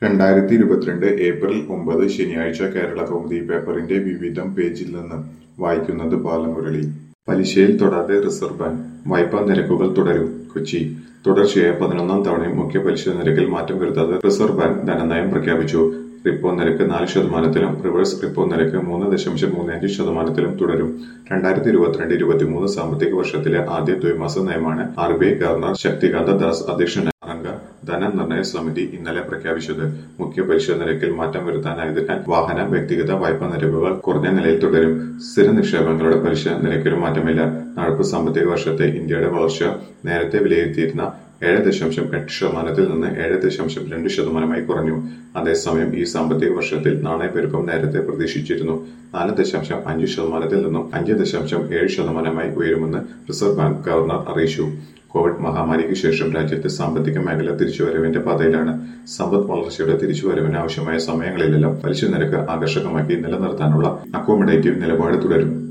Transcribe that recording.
രണ്ടായിരത്തി ഇരുപത്തിരണ്ട് ഏപ്രിൽ ഒമ്പത് ശനിയാഴ്ച കേരള കൗമുദി പേപ്പറിന്റെ വിവിധം പേജിൽ നിന്ന് വായിക്കുന്നത് ബാലമുരളി പലിശയിൽ തൊടാതെ റിസർവ് ബാങ്ക് വായ്പാ നിരക്കുകൾ തുടരും കൊച്ചി തുടർച്ചയായ പതിനൊന്നാം തവണയും മുഖ്യ പലിശ നിരക്കിൽ മാറ്റം വരുത്താതെ റിസർവ് ബാങ്ക് ധനനയം പ്രഖ്യാപിച്ചു റിപ്പോ നിരക്ക് നാല് ശതമാനത്തിലും റിവേഴ്സ് റിപ്പോ നിരക്ക് മൂന്ന് ദശാംശം മൂന്ന് അഞ്ച് ശതമാനത്തിലും തുടരും രണ്ടായിരത്തി ഇരുപത്തിരണ്ട് ഇരുപത്തിമൂന്ന് സാമ്പത്തിക വർഷത്തിലെ ആദ്യ ദ്വൈമാസ നയമാണ് R B I governor Shaktikanta Das അധ്യക്ഷനായ അംഗ ധനനിർണയ സമിതി ഇന്നലെ പ്രഖ്യാപിച്ചത് മുഖ്യ പലിശ നിരക്കിൽ മാറ്റം വരുത്താനായതിനാൽ വാഹന വ്യക്തിഗത വായ്പാ നിരക്കുകൾ കുറഞ്ഞ നിലയിൽ തുടരും സ്ഥിര നിക്ഷേപങ്ങളുടെ പലിശ നിരക്കിലും മാറ്റമില്ല നടപ്പ് സാമ്പത്തിക വർഷത്തെ ഇന്ത്യയുടെ വളർച്ച നേരത്തെ വിലയിരുത്തിയിരുന്ന ഏഴ് ദശാംശം എട്ട് ശതമാനത്തിൽ നിന്ന് ഏഴ് ദശാംശം രണ്ട് ശതമാനമായി കുറഞ്ഞു അതേസമയം ഈ സാമ്പത്തിക വർഷത്തിൽ നാണയപ്പെരുപ്പം നേരത്തെ പ്രതീക്ഷിച്ചിരുന്നു നാല് ദശാംശം അഞ്ച് ശതമാനത്തിൽ നിന്നും അഞ്ച് ദശാംശം ഏഴ് ശതമാനമായി ഉയരുമെന്ന് റിസർവ് ബാങ്ക് ഗവർണർ അറിയിച്ചു കോവിഡ് മഹാമാരിക്ക് ശേഷം രാജ്യത്തെ സാമ്പത്തിക മേഖല തിരിച്ചുവരവിന്റെ പാതയിലാണ് സമ്പദ് വളർച്ചയുടെ തിരിച്ചുവരവിന് ആവശ്യമായ സമയങ്ങളിലെല്ലാം പലിശ നിരക്ക് ആകർഷകമാക്കി നിലനിർത്താനുള്ള അക്കോമഡേറ്റീവ് നിലപാട് തുടരും